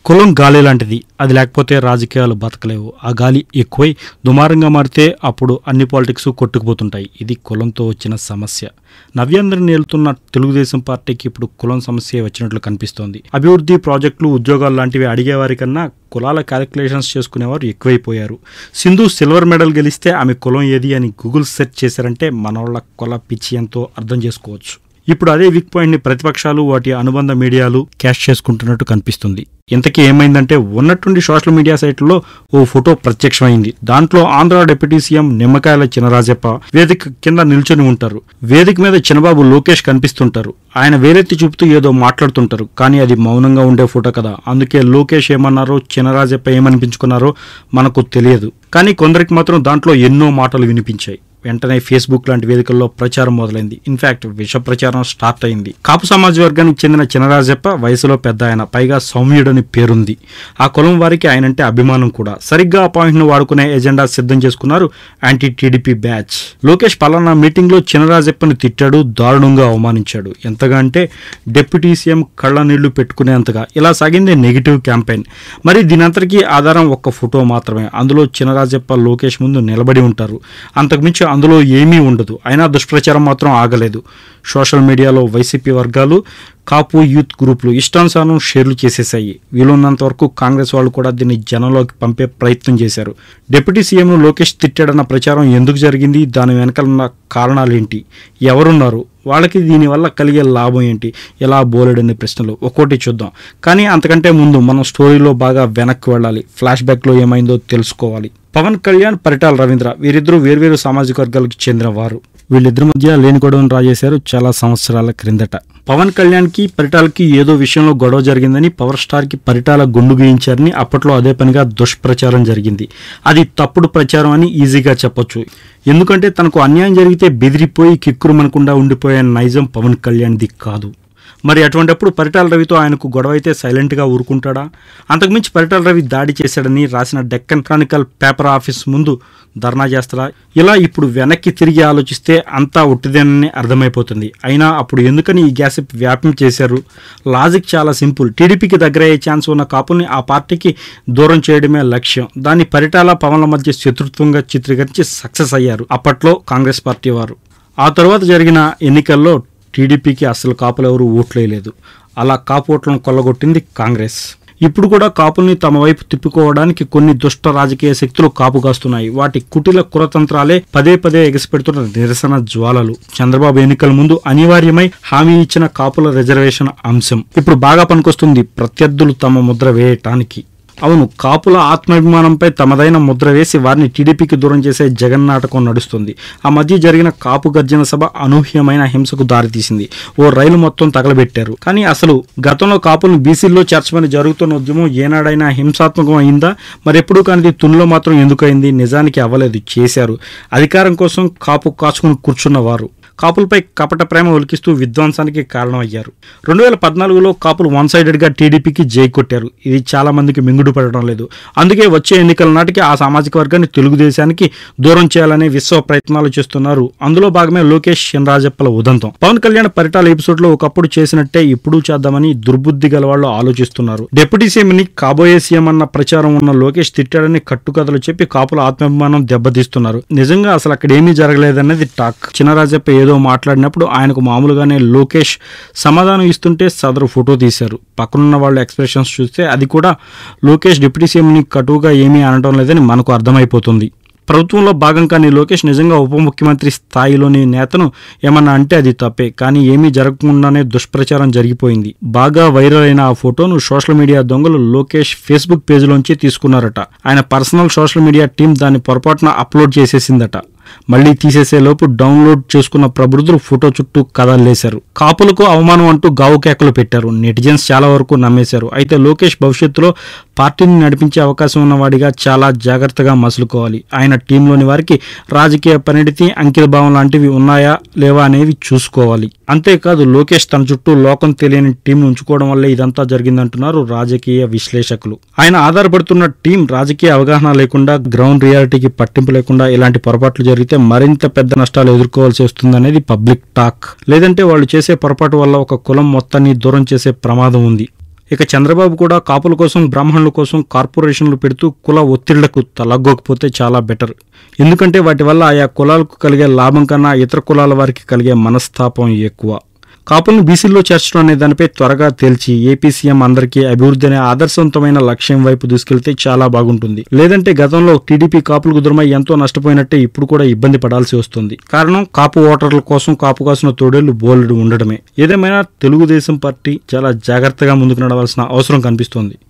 కులం గాలి లాంటిది అది లేకపోతే రాజకీయాలు బతకలేవు ఆ గాలి ఎక్కువై దుమారంగా మారితే అప్పుడు అన్ని పాలిటిక్స్ కొట్టుకుపోతుంటాయి ఇది కులంతో వచ్చిన సమస్య నవ్యాంధ్రని ఏలుతున్న తెలుగుదేశం పార్టీకి ఇప్పుడు కులం సమస్య వచ్చినట్లు కనిపిస్తోంది అభివృద్ధి ప్రాజెక్టులు ఉద్యోగాలు లాంటివి అడిగేవారి కన్నా కులాల క్యాలిక్యులేషన్స్ చేసుకునేవారు ఎక్కువైపోయారు సింధు సిల్వర్ మెడల్ గెలిస్తే ఆమె కులం ఏది అని గూగుల్ సెర్చ్ చేశారంటే మనోళ్ళ కుల పిచ్చి ఎంతో అర్థం చేసుకోవచ్చు ఇప్పుడు అదే వీక్ పాయింట్ ని ప్రతిపక్షాలు వాటి అనుబంధ మీడియాలు క్యాష్ చేసుకుంటున్నట్టు కనిపిస్తుంది ఇంతకీ ఏమైందంటే ఉన్నట్టుండి సోషల్ మీడియా సైట్లలో ఓ ఫోటో ప్రత్యక్షమైంది దాంట్లో ఆంధ్ర డిప్యూటీ సీఎం నిమ్మకాయల చినరాజప్ప వేదిక కింద నిల్చొని ఉంటారు వేదిక మీద చిన్నబాబు లోకేష్ కనిపిస్తుంటారు ఆయన వేలెత్తి చూపుతూ ఏదో మాట్లాడుతుంటారు కానీ అది మౌనంగా ఉండే ఫోటో కదా అందుకే లోకేష్ ఏమన్నారో చినరాజప్ప ఏమనిపించుకున్నారో మనకు తెలియదు కానీ కొందరికి మాత్రం దాంట్లో ఎన్నో మాటలు వినిపించాయి వెంటనే ఫేస్బుక్ లాంటి వేదికల్లో ప్రచారం మొదలైంది ఇన్ఫాక్ట్ విష ప్రచారం స్టార్ట్ అయింది కాపు సమాజ వర్గానికి చెందిన చినరాజప్ప వయసులో పెద్ద ఆయన పైగా సౌమ్యుడని పేరుంది ఆ కులం వారికి ఆయనంటే అభిమానం కూడా సరిగ్గా ఆ పాయింట్ ను వాడుకునే ఎజెండా సిద్ధం చేసుకున్నారు యాంటీ టీడీపీ బ్యాచ్ లోకేష్ పలానా మీటింగ్ లో చినరాజప్పని తిట్టాడు దారుణంగా అవమానించాడు ఎంతగా అంటే డిప్యూటీ సీఎం కళ్ళ నీళ్లు పెట్టుకునేంతగా ఇలా సాగింది నెగిటివ్ క్యాంపెయిన్ మరి దీనంతటికీ ఆధారం ఒక్క ఫోటో మాత్రమే అందులో చినరాజప్ప లోకేష్ ముందు నిలబడి ఉంటారు అంతకుమించి అందులో ఏమీ ఉండదు అయినా దుష్ప్రచారం మాత్రం ఆగలేదు సోషల్ మీడియాలో వైసీపీ వర్గాలు కాపు యూత్ గ్రూపులు ఇష్టానుసారం షేర్లు చేసేసాయి వీలున్నంత వరకు కాంగ్రెస్ వాళ్ళు కూడా దీన్ని జనంలోకి పంపే ప్రయత్నం చేశారు డిప్యూటీ సీఎంను లోకేష్ తిట్టాడన్న ప్రచారం ఎందుకు జరిగింది దాని వెనకాలన్న కారణాలేంటి ఎవరున్నారు వాళ్ళకి దీనివల్ల కలిగే లాభం ఏంటి ఎలా బోలెడని ప్రశ్నలు ఒక్కోటి చూద్దాం కానీ అంతకంటే ముందు మనం స్టోరీలో బాగా వెనక్కి వెళ్ళాలి ఫ్లాష్ బ్యాక్లో ఏమైందో తెలుసుకోవాలి పవన్ కళ్యాణ్ పరిటాల రవీంద్ర వీరిద్దరూ వేర్వేరు సామాజిక వర్గాలకు చెందిన వారు వీళ్ళిద్దరి మధ్య లేని గొడవను రాజేశారు చాలా సంవత్సరాల క్రిందట పవన్ కళ్యాణ్ కి పరిటాలకి ఏదో విషయంలో గొడవ జరిగిందని పవర్ స్టార్ కి పరిటాల గుండు గీయించారని అప్పట్లో అదే పనిగా దుష్ప్రచారం జరిగింది అది తప్పుడు ప్రచారం అని ఈజీగా చెప్పొచ్చు ఎందుకంటే తనకు అన్యాయం జరిగితే బెదిరిపోయి కిక్కురుమనకుండా ఉండిపోయే నైజం పవన్ కళ్యాణ్ది కాదు మరి అటువంటప్పుడు పరిటాల రవితో ఆయనకు గొడవ అయితే సైలెంట్గా ఊరుకుంటాడా అంతకుమించి పరిటాల రవి దాడి చేశాడని రాసిన డెక్కన్ క్రానికల్ పేపర్ ఆఫీస్ ముందు ధర్నా చేస్తారా ఇలా ఇప్పుడు వెనక్కి తిరిగి ఆలోచిస్తే అంతా ఉట్టిదేనని అర్థమైపోతుంది అయినా అప్పుడు ఎందుకని ఈ గ్యాసిప్ వ్యాప్యం చేశారు లాజిక్ చాలా సింపుల్ టీడీపీకి దగ్గర అయ్యే ఛాన్స్ ఉన్న కాపుల్ని ఆ పార్టీకి దూరం చేయడమే లక్ష్యం దాన్ని పరిటాల పవన్ల మధ్య శత్రుత్వంగా చిత్రీకరించి సక్సెస్ అయ్యారు అప్పట్లో కాంగ్రెస్ పార్టీ వారు ఆ తర్వాత జరిగిన ఎన్నికల్లో టీడీపీకి అసలు కాపులు ఎవరు ఓట్లేయలేదు అలా కాపు ఓట్లను కొల్లగొట్టింది కాంగ్రెస్ ఇప్పుడు కూడా కాపుల్ని తమ వైపు తిప్పుకోవడానికి కొన్ని దుష్ట రాజకీయ శక్తులు కాపు కాస్తున్నాయి వాటి కుటిల కురతంత్రాలే పదే పదే ఎగసిపెడుతున్న నిరసన జ్వాలలు చంద్రబాబు ఎన్నికల ముందు అనివార్యమై హామీ ఇచ్చిన కాపుల రిజర్వేషన్ అంశం ఇప్పుడు బాగా పనికొస్తుంది ప్రత్యర్థులు తమ ముద్ర వేయటానికి అవును కాపుల ఆత్మాభిమానంపై తమదైన ముద్ర వేసి వారిని టీడీపీకి దూరం చేసే జగన్ నాటకం నడుస్తుంది ఆ మధ్య జరిగిన కాపు గర్జన సభ అనూహ్యమైన హింసకు దారితీసింది ఓ రైలు మొత్తం తగలబెట్టారు కానీ అసలు గతంలో కాపులను బీసీల్లో చేర్చమని జరుగుతున్న ఉద్యమం ఏనాడైనా హింసాత్మకం అయిందా మరెప్పుడు కానీ తునిలో మాత్రం ఎందుకైంది నిజానికి అవ్వలేదు చేశారు అధికారం కోసం కాపు కాచుకుని కూర్చున్నవారు కాపులపై కపట ప్రేమ ఒలికిస్తూ విధ్వంసానికి కారణమయ్యారు రెండు వేల పద్నాలుగులో కాపులు వన్ సైడెడ్గా టీడీపీకి జై కొట్టారు ఇది చాలా మందికి మింగుడు పడడం లేదు అందుకే వచ్చే ఎన్నికల నాటికి ఆ సామాజిక వర్గాన్ని తెలుగుదేశానికి దూరం చేయాలనే విశ్వ ప్రయత్నాలు చేస్తున్నారు అందులో భాగమే లోకేష్ రాజప్పల ఉదంతం పవన్ కళ్యాణ్ పరిటాల ఎపిసోడ్ లో ఒకప్పుడు చేసినట్టే ఇప్పుడు చేద్దామని దుర్బుద్ధి గల వాళ్ళు ఆలోచిస్తున్నారు డిప్యూటీ సీఎం ని కాబోయే సీఎం అన్న ప్రచారం ఉన్న లోకేష్ తిట్టాడని కట్టుకథలు చెప్పి కాపుల ఆత్మాభిమానం దెబ్బతీస్తున్నారు నిజంగా అసలు అక్కడ ఏమీ జరగలేదన్నది టాక్ చినరాజప్ప ఏదో మాట్లాడినప్పుడు ఆయనకు మామూలుగానే లోకేష్ సమాధానం ఇస్తుంటే సదరు ఫోటో తీశారు పక్కనున్న వాళ్ళ ఎక్స్ప్రెషన్స్ చూస్తే అది కూడా లోకేష్ డిప్యూటీ సీఎంని కటువుగా ఏమీ అనడం లేదని మనకు అర్థమైపోతుంది ప్రభుత్వంలో భాగం కానీ లోకేష్ నిజంగా ఉప ముఖ్యమంత్రి స్థాయిలోని నేతను ఏమన్నా అంటే అది తప్పే కానీ ఏమీ జరగకుండానే దుష్ప్రచారం జరిగిపోయింది బాగా వైరల్ అయిన ఆ ఫోటోను సోషల్ మీడియా దొంగలు లోకేష్ ఫేస్బుక్ పేజీలోంచి తీసుకున్నారట ఆయన పర్సనల్ సోషల్ మీడియా టీం దాన్ని పొరపాటున అప్లోడ్ చేసేసిందట మళ్ళీ తీసేసే లోపు డౌన్లోడ్ చేసుకున్న ప్రబుద్ధులు ఫోటో చుట్టూ కథలేశారు కాపులకు అవమానం అంటూ గావు కేకలు పెట్టారు నెటిజన్స్ చాలా వరకు నమ్మేశారు అయితే లోకేష్ భవిష్యత్తులో పార్టీని నడిపించే అవకాశం ఉన్నవాడిగా చాలా జాగ్రత్తగా మసులుకోవాలి ఆయన టీంలోని వారికి రాజకీయ పరిణితి అంకిత భావం లాంటివి ఉన్నాయా లేవా అనేవి చూసుకోవాలి అంతేకాదు లోకేష్ తన చుట్టూ లోకం తెలియని టీం ఉంచుకోవడం వల్లే ఇదంతా జరిగిందంటున్నారు రాజకీయ విశ్లేషకులు ఆయన ఆధారపడుతున్న టీం రాజకీయ అవగాహన లేకుండా గ్రౌండ్ రియాలిటీకి పట్టింపు లేకుండా ఇలాంటి పొరపాట్లు జరిగితే మరింత పెద్ద నష్టాలు ఎదుర్కోవాల్సి వస్తుందనేది పబ్లిక్ టాక్ లేదంటే వాళ్ళు చేసే పొరపాటు వల్ల ఒక కులం మొత్తాన్ని దూరం చేసే ప్రమాదం ఉంది ఇక చంద్రబాబు కూడా కాపుల కోసం బ్రాహ్మణుల కోసం కార్పొరేషన్లు పెడుతూ కుల ఒత్తిళ్లకు తలగ్గోకపోతే చాలా బెటర్ ఎందుకంటే వాటి వల్ల ఆయా కులాలకు కలిగే లాభం కన్నా ఇతర కులాల వారికి కలిగే మనస్తాపం ఎక్కువ కాపులను బీసీల్లో చేర్చడం అనే దానిపై త్వరగా తేల్చి ఏపీ సీఎం అందరికీ అభివృద్ధి అనే ఆదర్శవంతమైన లక్ష్యం వైపు దూసుకెళ్తే చాలా బాగుంటుంది లేదంటే గతంలో టీడీపీ కాపులకు దురమై ఎంతో నష్టపోయినట్టే ఇప్పుడు కూడా ఇబ్బంది పడాల్సి వస్తుంది కారణం కాపు ఓటర్ల కోసం కాపు కాసిన తోడేళ్లు బోలెడు ఉండడమే ఏదేమైనా తెలుగుదేశం పార్టీ చాలా జాగ్రత్తగా ముందుకు నడవాల్సిన అవసరం కనిపిస్తోంది